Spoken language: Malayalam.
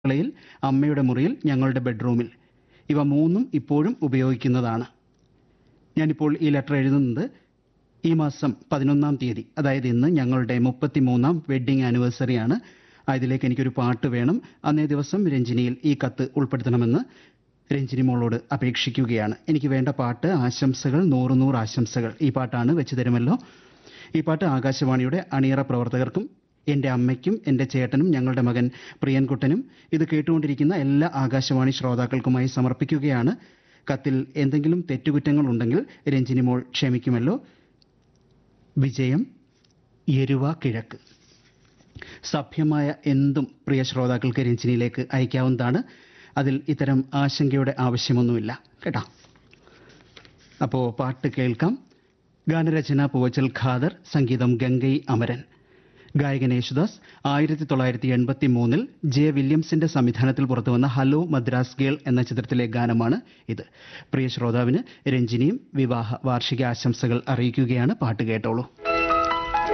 അടുക്കളയിൽ അമ്മയുടെ മുറിയിൽ ഞങ്ങളുടെ ബെഡ്റൂമിൽ ഇവ മൂന്നും ഇപ്പോഴും ഉപയോഗിക്കുന്നതാണ് ഞാനിപ്പോൾ ഈ ലെറ്റർ എഴുതുന്നത് ഈ മാസം പതിനൊന്നാം തീയതി അതായത് ഇന്ന് ഞങ്ങളുടെ മുപ്പത്തിമൂന്നാം വെഡ്ഡിംഗ് ആനിവേഴ്സറിയാണ് അതിലേക്ക് എനിക്കൊരു പാട്ട് വേണം അന്നേ ദിവസം രഞ്ജിനിയിൽ ഈ കത്ത് ഉൾപ്പെടുത്തണമെന്ന് രഞ്ജിനി മോളോട് അപേക്ഷിക്കുകയാണ് എനിക്ക് വേണ്ട പാട്ട് ആശംസകൾ നൂറ് നൂറ് ആശംസകൾ ഈ പാട്ടാണ് വെച്ച് തരുമല്ലോ ഈ പാട്ട് ആകാശവാണിയുടെ അണിയറ പ്രവർത്തകർക്കും എൻ്റെ അമ്മയ്ക്കും എൻ്റെ ചേട്ടനും ഞങ്ങളുടെ മകൻ പ്രിയൻകുട്ടനും ഇത് കേട്ടുകൊണ്ടിരിക്കുന്ന എല്ലാ ആകാശവാണി ശ്രോതാക്കൾക്കുമായി സമർപ്പിക്കുകയാണ് കത്തിൽ എന്തെങ്കിലും തെറ്റുകുറ്റങ്ങൾ ഉണ്ടെങ്കിൽ രഞ്ജിനി മോൾ ക്ഷമിക്കുമല്ലോ വിജയം എരുവ കിഴക്ക് സഭ്യമായ എന്തും പ്രിയ ശ്രോതാക്കൾക്ക് രഞ്ജിനിയിലേക്ക് അയക്കാവുന്നതാണ് അതിൽ ഇത്തരം ആശങ്കയുടെ ആവശ്യമൊന്നുമില്ല കേട്ടോ അപ്പോൾ പാട്ട് കേൾക്കാം ഗാനരചന പൂവച്ചൽ ഖാദർ സംഗീതം ഗംഗൈ അമരൻ ഗായകൻ യേശുദാസ് ആയിരത്തി തൊള്ളായിരത്തി എൺപത്തി മൂന്നിൽ ജെ വില്യംസിന്റെ സംവിധാനത്തിൽ പുറത്തുവന്ന ഹലോ മദ്രാസ് ഗേൾ എന്ന ചിത്രത്തിലെ ഗാനമാണ് ഇത് പ്രിയ ശ്രോതാവിന് രഞ്ജിനിയും വിവാഹ വാർഷിക ആശംസകൾ അറിയിക്കുകയാണ് പാട്ട് കേട്ടോളൂ